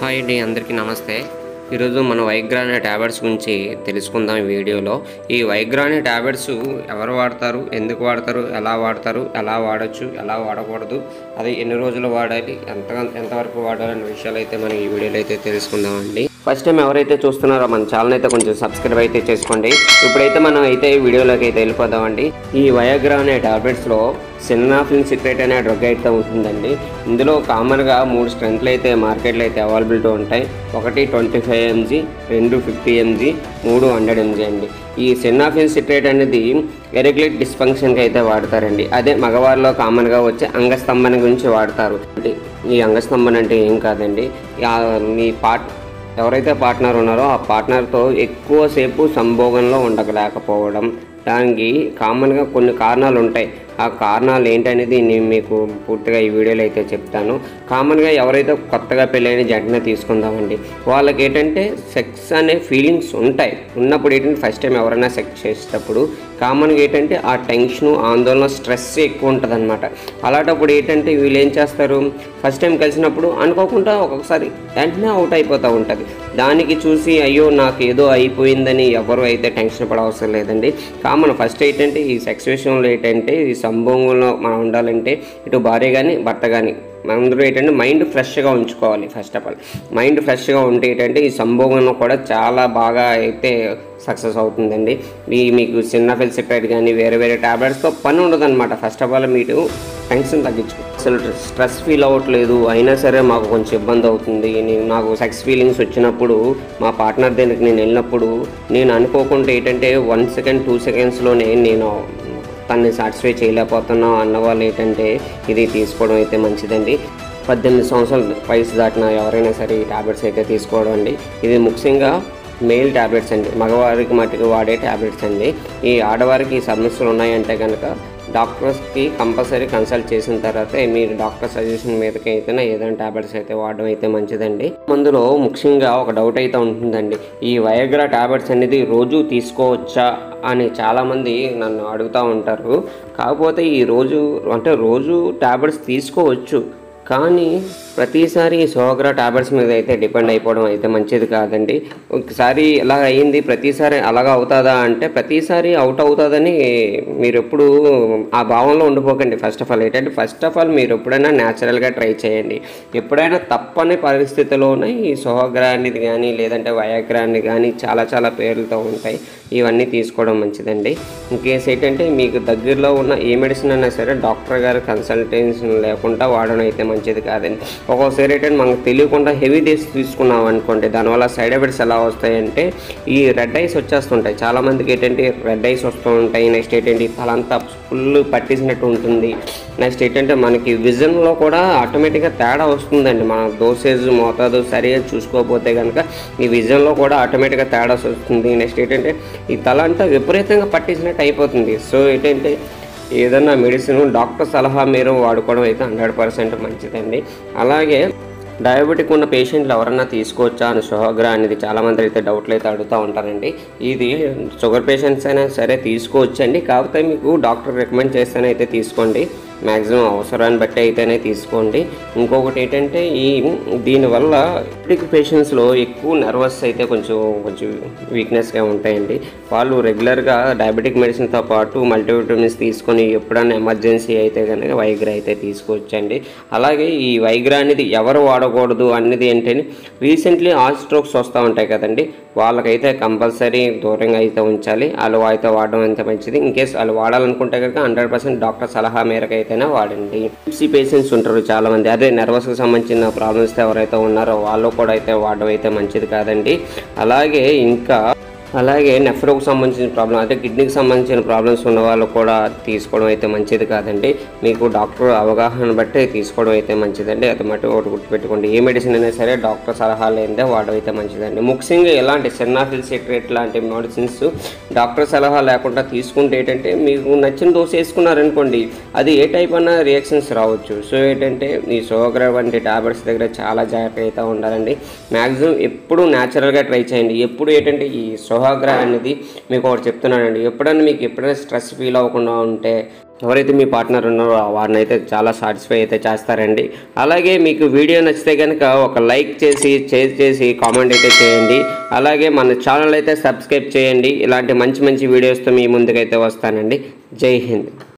hi అండి అందరికీ నమస్తే ఈరోజు మన వైగ్రా అనే ట్యాబ్లెట్స్ గురించి తెలుసుకుందాం ఈ వీడియోలో ఈ వైగ్రా అనే ట్యాబ్లెట్స్ ఎవరు వాడతారు ఎందుకు వాడతారు ఎలా వాడతారు ఎలా వాడచ్చు ఎలా వాడకూడదు అది ఎన్ని రోజులు వాడాలి ఎంత ఎంతవరకు వాడాలి అనే విషయాలు అయితే మనం ఈ వీడియోలో అయితే తెలుసుకుందామండి ఫస్ట్ టైం ఎవరైతే చూస్తున్నారో మన ఛానల్ అయితే కొంచెం సబ్స్క్రైబ్ అయితే చేసుకోండి ఇప్పుడైతే మనం అయితే ఈ వీడియోలోకి అయితే వెళ్ళిపోదామండి ఈ వయాగ్రా అనే టాబ్లెట్స్లో సిన్నాఫిన్ సిట్రేట్ అనే డ్రగ్ అయితే ఉంటుందండి ఇందులో కామన్గా మూడు స్ట్రెంత్లు అయితే మార్కెట్లో అయితే అవైలబిలిటీ ఉంటాయి ఒకటి ట్వంటీ ఫైవ్ ఎంజీ రెండు ఫిఫ్టీ ఎంజీ మూడు హండ్రెడ్ ఎంజీ అండి ఈ సిన్నాఫిన్ సిట్రేట్ అనేది ఎరెగ్యులేట్ డిస్ఫంక్షన్కి అయితే వాడతారండి అదే మగవారిలో కామన్గా వచ్చే అంగస్తంభన గురించి వాడతారు అంటే ఈ అంగస్తంభన అంటే ఏం కాదండి ఆ మీ పార్ట్ ఎవరైతే పార్ట్నర్ ఉన్నారో ఆ పార్ట్నర్తో ఎక్కువసేపు సంభోగంలో ఉండలేకపోవడం దానికి కామన్గా కొన్ని కారణాలు ఉంటాయి ఆ కారణాలు ఏంటనేది నేను మీకు పూర్తిగా ఈ వీడియోలో అయితే చెప్తాను కామన్గా ఎవరైతే కొత్తగా పెళ్ళైన జంటనే తీసుకుందామండి వాళ్ళకి ఏంటంటే సెక్స్ అనే ఫీలింగ్స్ ఉంటాయి ఉన్నప్పుడు ఏంటంటే ఫస్ట్ టైం ఎవరైనా సెక్స్ చేసేటప్పుడు కామన్గా ఏంటంటే ఆ టెన్షన్ ఆందోళన స్ట్రెస్ ఎక్కువ ఉంటుంది అనమాట అలాంటప్పుడు ఏంటంటే వీళ్ళు ఏం చేస్తారు ఫస్ట్ టైం కలిసినప్పుడు అనుకోకుండా ఒక్కొక్కసారి వెంటనే అవుట్ అయిపోతూ ఉంటుంది దానికి చూసి అయ్యో నాకు ఏదో అయిపోయిందని ఎవరు అయితే టెన్షన్ పడవసరం లేదండి కామన్ ఫస్ట్ ఏంటంటే ఈ సెక్స్ విషయంలో ఏంటంటే ఈ సంభోగంలో మనం ఉండాలంటే ఇటు భార్య కానీ భర్త కానీ మనందరూ ఏంటంటే మైండ్ ఫ్రెష్గా ఉంచుకోవాలి ఫస్ట్ ఆఫ్ ఆల్ మైండ్ ఫ్రెష్గా ఉంటే ఏంటంటే ఈ సంభోగంలో కూడా చాలా బాగా అయితే సక్సెస్ అవుతుందండి ఈ మీకు సిన్నఫిల్ సిట్రైట్ కానీ వేరే వేరే ట్యాబ్లెట్స్తో పని ఉండదు అనమాట ఫస్ట్ ఆఫ్ ఆల్ మీరు టెన్షన్ తగ్గించుకో అసలు స్ట్రెస్ ఫీల్ అవ్వట్లేదు అయినా సరే మాకు కొంచెం ఇబ్బంది అవుతుంది నేను నాకు సెక్స్ ఫీలింగ్స్ వచ్చినప్పుడు మా పార్ట్నర్ దగ్గరికి నేను వెళ్ళినప్పుడు నేను అనుకోకుండా ఏంటంటే వన్ సెకండ్ టూ సెకండ్స్లోనే నేను తన్ని సాటిస్ఫై చేయలేకపోతున్నాం అన్న వాళ్ళు ఏంటంటే ఇది తీసుకోవడం అయితే మంచిదండి పద్దెనిమిది సంవత్సరాల వయసు దాటిన ఎవరైనా సరే ఈ ట్యాబ్లెట్స్ అయితే తీసుకోవడం అండి ఇది ముఖ్యంగా మెయిల్ ట్యాబ్లెట్స్ అండి మగవారికి మట్టుకు వాడే ట్యాబ్లెట్స్ అండి ఈ ఆడవారికి ఈ సమస్యలు ఉన్నాయంటే కనుక డాక్టర్స్కి కంపల్సరీ కన్సల్ట్ చేసిన తర్వాత మీరు డాక్టర్ సజెషన్ మీదకి అయితేనే ఏదైనా ట్యాబ్లెట్స్ అయితే వాడడం అయితే మంచిదండి మందులో ముఖ్యంగా ఒక డౌట్ అయితే ఉంటుందండి ఈ వయగ్రా ట్యాబ్లెట్స్ అనేది రోజు తీసుకోవచ్చా అని చాలామంది నన్ను అడుగుతూ ఉంటారు కాకపోతే ఈ రోజు అంటే రోజు ట్యాబ్లెట్స్ తీసుకోవచ్చు కానీ ప్రతిసారి ఈ సోగ్రా టాబ్లెట్స్ మీద అయితే డిపెండ్ అయిపోవడం అయితే మంచిది కాదండి ఒకసారి ఇలా అయ్యింది ప్రతిసారి అలాగా అవుతుందా అంటే ప్రతిసారి అవుట్ అవుతుందని మీరు ఎప్పుడు ఆ భావంలో ఉండిపోకండి ఫస్ట్ ఆఫ్ ఆల్ ఏంటంటే ఫస్ట్ ఆఫ్ ఆల్ మీరు ఎప్పుడైనా న్యాచురల్గా ట్రై చేయండి ఎప్పుడైనా తప్పని పరిస్థితిలోనే ఈ సోగ్రా అనేది కానీ లేదంటే వయాగ్రా అని కానీ చాలా చాలా పేర్లతో ఉంటాయి ఇవన్నీ తీసుకోవడం మంచిదండి ఇంకేస్ ఏంటంటే మీకు దగ్గరలో ఉన్న ఏ మెడిసిన్ అయినా సరే డాక్టర్ గారి కన్సల్టేషన్ లేకుండా వాడడం అయితే మంచిది కాదండి ఒక్కోసారి ఏంటంటే మనకు తెలియకుండా హెవీ డేస్ తీసుకున్నాం అనుకోండి దానివల్ల సైడ్ ఎఫెక్ట్స్ ఎలా వస్తాయంటే ఈ రెడ్ ఐస్ వచ్చేస్తుంటాయి చాలామందికి ఏంటంటే రెడ్ ఐస్ వస్తూ ఉంటాయి నెక్స్ట్ ఏంటంటే తలంతా ఫుల్ పట్టేసినట్టు ఉంటుంది నెక్స్ట్ ఏంటంటే మనకి విజన్లో కూడా ఆటోమేటిక్గా తేడా వస్తుందండి మన డోసేజ్ మోతాదు సరిగా చూసుకోకపోతే కనుక ఈ విజన్లో కూడా ఆటోమేటిక్గా తేడా వస్తుంది నెక్స్ట్ ఏంటంటే ఈ తల అంతా విపరీతంగా పట్టేసినట్టు అయిపోతుంది సో ఏంటంటే ఏదన్నా మెడిసిన్ డాక్టర్ సలహా మీరు వాడుకోవడం అయితే హండ్రెడ్ పర్సెంట్ మంచిదండి అలాగే డయాబెటిక్ ఉన్న పేషెంట్లు ఎవరన్నా తీసుకోవచ్చా అని షుగర్ అనేది చాలామంది అయితే డౌట్లు అయితే అడుగుతూ ఉంటారండి ఇది షుగర్ పేషెంట్స్ అయినా సరే తీసుకోవచ్చండి కాకపోతే మీకు డాక్టర్ రికమెండ్ చేస్తేనే అయితే తీసుకోండి మ్యాక్సిమం అవసరాన్ని బట్టి అయితేనే తీసుకోండి ఇంకొకటి ఏంటంటే ఈ దీనివల్ల డయాబెటిక్ పేషెంట్స్లో ఎక్కువ నర్వస్ అయితే కొంచెం కొంచెం వీక్నెస్గా ఉంటాయండి వాళ్ళు రెగ్యులర్గా డయాబెటిక్ మెడిసిన్తో పాటు మల్టీవిటమిన్స్ తీసుకొని ఎప్పుడైనా ఎమర్జెన్సీ అయితే కనుక వైగ్రా అయితే తీసుకోవచ్చండి అలాగే ఈ వైగ్రా అనేది ఎవరు వాడకూడదు అనేది ఏంటంటే రీసెంట్లీ హార్ట్ స్ట్రోక్స్ వస్తూ ఉంటాయి కదండి వాళ్ళకైతే కంపల్సరీ దూరంగా అయితే ఉంచాలి వాళ్ళు అయితే వాడడం అయితే మంచిది ఇన్ కేస్ వాళ్ళు వాడాలనుకుంటే కనుక హండ్రెడ్ పర్సెంట్ డాక్టర్ సలహా మేరకు అయితేనే వాడండి పిప్సీ పేషెంట్స్ ఉంటారు చాలామంది అదే నర్వస్కి సంబంధించిన ప్రాబ్లమ్స్ ఎవరైతే ఉన్నారో వాళ్ళు కూడా అయితే వాడడం అయితే మంచిది కాదండి అలాగే ఇంకా అలాగే నెఫ్రోకి సంబంధించిన ప్రాబ్లం అంటే కిడ్నీకి సంబంధించిన ప్రాబ్లమ్స్ ఉన్న వాళ్ళు కూడా తీసుకోవడం అయితే మంచిది కాదండి మీకు డాక్టర్ అవగాహన బట్టి తీసుకోవడం అయితే మంచిదండి అది మటు ఒకటి గుర్తుపెట్టుకోండి ఏ మెడిసిన్ అయినా సరే డాక్టర్ సలహా లేదే వాడడం అయితే మంచిదండి ముఖ్యంగా ఎలాంటి సెన్నాఫిల్ సిట్రేట్ లాంటి మెడిసిన్స్ డాక్టర్ సలహా లేకుండా తీసుకుంటే ఏంటంటే మీకు నచ్చిన డోస్ వేసుకున్నారనుకోండి అది ఏ టైప్ అన్న రియాక్షన్స్ రావచ్చు సో ఏంటంటే ఈ సోగ్రా వంటి టాబ్లెట్స్ దగ్గర చాలా జాగ్రత్త అయితే ఉండాలండి మ్యాక్సిమం ఎప్పుడు న్యాచురల్గా ట్రై చేయండి ఎప్పుడు ఏంటంటే ఈ సో సోహాగ్ర అనేది మీకు ఒకటి చెప్తున్నానండి ఎప్పుడైనా మీకు ఎప్పుడైనా స్ట్రెస్ ఫీల్ అవ్వకుండా ఉంటే ఎవరైతే మీ పార్ట్నర్ ఉన్నారో వారిని అయితే చాలా సాటిస్ఫై అయితే చేస్తారండి అలాగే మీకు వీడియో నచ్చితే కనుక ఒక లైక్ చేసి షేర్ చేసి కామెంట్ అయితే చేయండి అలాగే మన ఛానల్ అయితే సబ్స్క్రైబ్ చేయండి ఇలాంటి మంచి మంచి వీడియోస్తో మీ ముందుకైతే వస్తానండి జై హింద్